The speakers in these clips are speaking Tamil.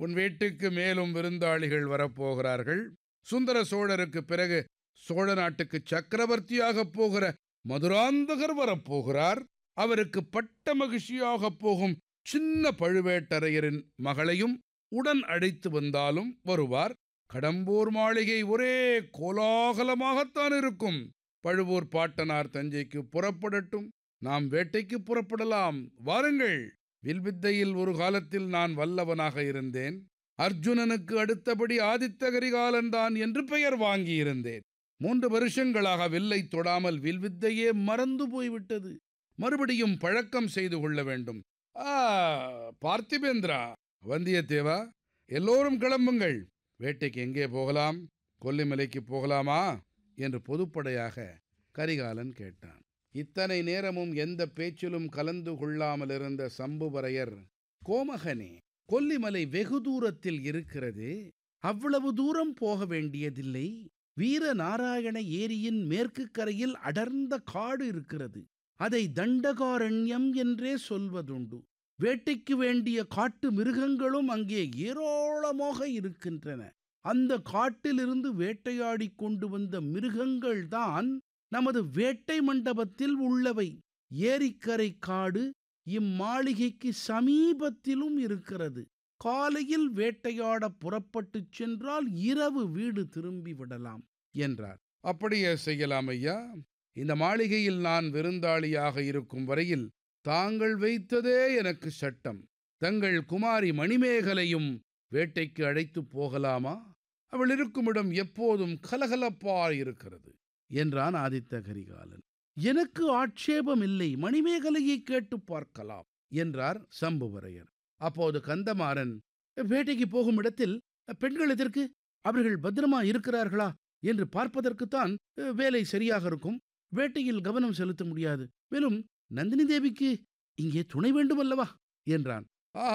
உன் வீட்டுக்கு மேலும் விருந்தாளிகள் வரப்போகிறார்கள் சுந்தர சோழருக்கு பிறகு சோழ நாட்டுக்கு சக்கரவர்த்தியாகப் போகிற மதுராந்தகர் வரப்போகிறார் அவருக்கு பட்ட மகிழ்ச்சியாகப் போகும் சின்ன பழுவேட்டரையரின் மகளையும் உடன் அழைத்து வந்தாலும் வருவார் கடம்பூர் மாளிகை ஒரே கோலாகலமாகத்தான் இருக்கும் பழுவூர் பாட்டனார் தஞ்சைக்கு புறப்படட்டும் நாம் வேட்டைக்கு புறப்படலாம் வாருங்கள் வில்வித்தையில் ஒரு காலத்தில் நான் வல்லவனாக இருந்தேன் அர்ஜுனனுக்கு அடுத்தபடி ஆதித்த கரிகாலன் தான் என்று பெயர் வாங்கியிருந்தேன் மூன்று வருஷங்களாக வில்லை தொடாமல் வில்வித்தையே மறந்து போய்விட்டது மறுபடியும் பழக்கம் செய்து கொள்ள வேண்டும் ஆ பார்த்திபேந்திரா வந்தியத்தேவா எல்லோரும் கிளம்புங்கள் வேட்டைக்கு எங்கே போகலாம் கொல்லிமலைக்கு போகலாமா என்று பொதுப்படையாக கரிகாலன் கேட்டான் இத்தனை நேரமும் எந்த பேச்சிலும் கலந்து கொள்ளாமல் இருந்த சம்புவரையர் கோமகனே கொல்லிமலை வெகு தூரத்தில் இருக்கிறது அவ்வளவு தூரம் போக வேண்டியதில்லை வீர நாராயண ஏரியின் மேற்கு கரையில் அடர்ந்த காடு இருக்கிறது அதை தண்டகாரண்யம் என்றே சொல்வதுண்டு வேட்டைக்கு வேண்டிய காட்டு மிருகங்களும் அங்கே ஏராளமாக இருக்கின்றன அந்த காட்டிலிருந்து வேட்டையாடிக் கொண்டு வந்த மிருகங்கள்தான் நமது வேட்டை மண்டபத்தில் உள்ளவை ஏரிக்கரை காடு இம்மாளிகைக்கு சமீபத்திலும் இருக்கிறது காலையில் வேட்டையாட புறப்பட்டுச் சென்றால் இரவு வீடு திரும்பி விடலாம் என்றார் அப்படியே செய்யலாம் ஐயா இந்த மாளிகையில் நான் விருந்தாளியாக இருக்கும் வரையில் தாங்கள் வைத்ததே எனக்கு சட்டம் தங்கள் குமாரி மணிமேகலையும் வேட்டைக்கு அழைத்து போகலாமா அவள் இருக்குமிடம் எப்போதும் கலகலப்பாயிருக்கிறது என்றான் ஆதித்த கரிகாலன் எனக்கு ஆட்சேபம் இல்லை மணிமேகலையை கேட்டு பார்க்கலாம் என்றார் சம்புவரையர் அப்போது கந்தமாறன் வேட்டைக்கு போகும் இடத்தில் பெண்கள் எதற்கு அவர்கள் பத்திரமா இருக்கிறார்களா என்று பார்ப்பதற்குத்தான் வேலை சரியாக இருக்கும் வேட்டையில் கவனம் செலுத்த முடியாது மேலும் நந்தினி தேவிக்கு இங்கே துணை வேண்டும் அல்லவா என்றான் ஆ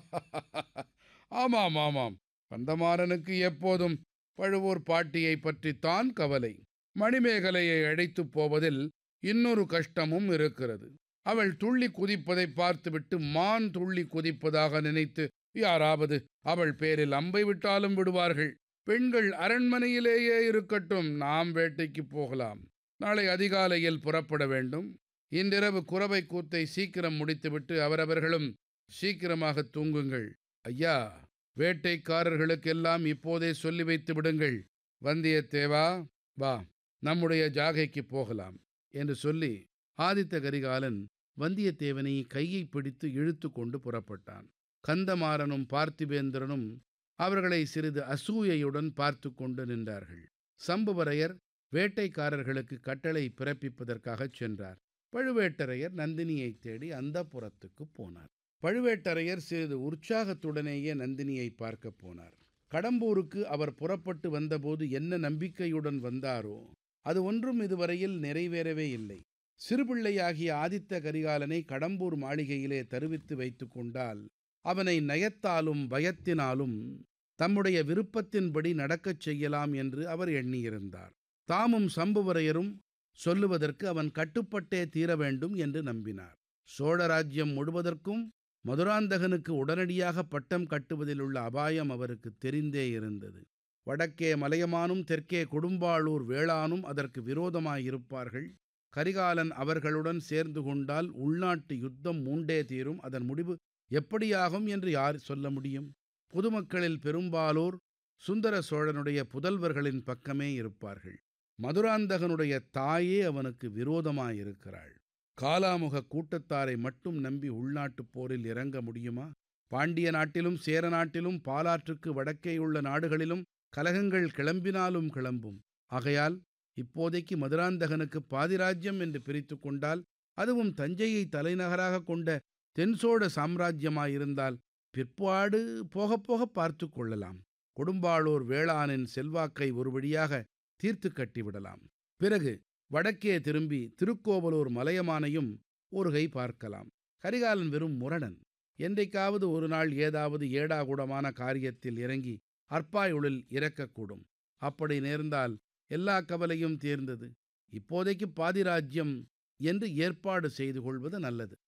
ஆமாம் ஆமாம் கந்தமாறனுக்கு எப்போதும் பழுவூர் பாட்டியை பற்றித்தான் கவலை மணிமேகலையை அழைத்துப் போவதில் இன்னொரு கஷ்டமும் இருக்கிறது அவள் துள்ளி குதிப்பதை பார்த்துவிட்டு மான் துள்ளி குதிப்பதாக நினைத்து யாராவது அவள் பேரில் அம்பை விட்டாலும் விடுவார்கள் பெண்கள் அரண்மனையிலேயே இருக்கட்டும் நாம் வேட்டைக்கு போகலாம் நாளை அதிகாலையில் புறப்பட வேண்டும் இன்றிரவு குறவை கூத்தை சீக்கிரம் முடித்துவிட்டு அவரவர்களும் சீக்கிரமாக தூங்குங்கள் ஐயா வேட்டைக்காரர்களுக்கெல்லாம் இப்போதே சொல்லி வைத்து விடுங்கள் வந்தியத்தேவா வா நம்முடைய ஜாகைக்கு போகலாம் என்று சொல்லி ஆதித்த கரிகாலன் வந்தியத்தேவனை கையை பிடித்து இழுத்து கொண்டு புறப்பட்டான் கந்தமாறனும் பார்த்திபேந்திரனும் அவர்களை சிறிது அசூயையுடன் பார்த்து கொண்டு நின்றார்கள் சம்புவரையர் வேட்டைக்காரர்களுக்கு கட்டளை பிறப்பிப்பதற்காகச் சென்றார் பழுவேட்டரையர் நந்தினியை தேடி அந்த புறத்துக்கு போனார் பழுவேட்டரையர் சிறிது உற்சாகத்துடனேயே நந்தினியை பார்க்கப் போனார் கடம்பூருக்கு அவர் புறப்பட்டு வந்தபோது என்ன நம்பிக்கையுடன் வந்தாரோ அது ஒன்றும் இதுவரையில் நிறைவேறவே இல்லை சிறுபிள்ளையாகிய ஆதித்த கரிகாலனை கடம்பூர் மாளிகையிலே தருவித்து வைத்து கொண்டால் அவனை நயத்தாலும் பயத்தினாலும் தம்முடைய விருப்பத்தின்படி நடக்கச் செய்யலாம் என்று அவர் எண்ணியிருந்தார் தாமும் சம்புவரையரும் சொல்லுவதற்கு அவன் கட்டுப்பட்டே தீர வேண்டும் என்று நம்பினார் சோழராஜ்யம் முழுவதற்கும் மதுராந்தகனுக்கு உடனடியாக பட்டம் கட்டுவதில் உள்ள அபாயம் அவருக்கு தெரிந்தே இருந்தது வடக்கே மலையமானும் தெற்கே கொடும்பாளூர் வேளானும் அதற்கு விரோதமாயிருப்பார்கள் கரிகாலன் அவர்களுடன் சேர்ந்து கொண்டால் உள்நாட்டு யுத்தம் மூண்டே தீரும் அதன் முடிவு எப்படியாகும் என்று யார் சொல்ல முடியும் பொதுமக்களில் பெரும்பாலோர் சுந்தர சோழனுடைய புதல்வர்களின் பக்கமே இருப்பார்கள் மதுராந்தகனுடைய தாயே அவனுக்கு விரோதமாயிருக்கிறாள் காலாமுக கூட்டத்தாரை மட்டும் நம்பி உள்நாட்டுப் போரில் இறங்க முடியுமா பாண்டிய நாட்டிலும் சேர நாட்டிலும் பாலாற்றுக்கு வடக்கேயுள்ள நாடுகளிலும் கலகங்கள் கிளம்பினாலும் கிளம்பும் ஆகையால் இப்போதைக்கு மதுராந்தகனுக்கு பாதிராஜ்யம் என்று பிரித்து கொண்டால் அதுவும் தஞ்சையை தலைநகராக கொண்ட தென்சோழ சாம்ராஜ்யமாயிருந்தால் பிற்பாடு போகப் போக பார்த்து கொள்ளலாம் கொடும்பாளூர் வேளாணின் செல்வாக்கை ஒரு வழியாக தீர்த்து கட்டிவிடலாம் பிறகு வடக்கே திரும்பி திருக்கோவலூர் மலையமானையும் ஒரு கை பார்க்கலாம் கரிகாலன் வெறும் முரணன் என்றைக்காவது ஒரு நாள் ஏதாவது ஏடாகூடமான காரியத்தில் இறங்கி அற்பாயுளில் இறக்கக்கூடும் அப்படி நேர்ந்தால் எல்லா கவலையும் தீர்ந்தது இப்போதைக்கு பாதிராஜ்யம் என்று ஏற்பாடு செய்து கொள்வது நல்லது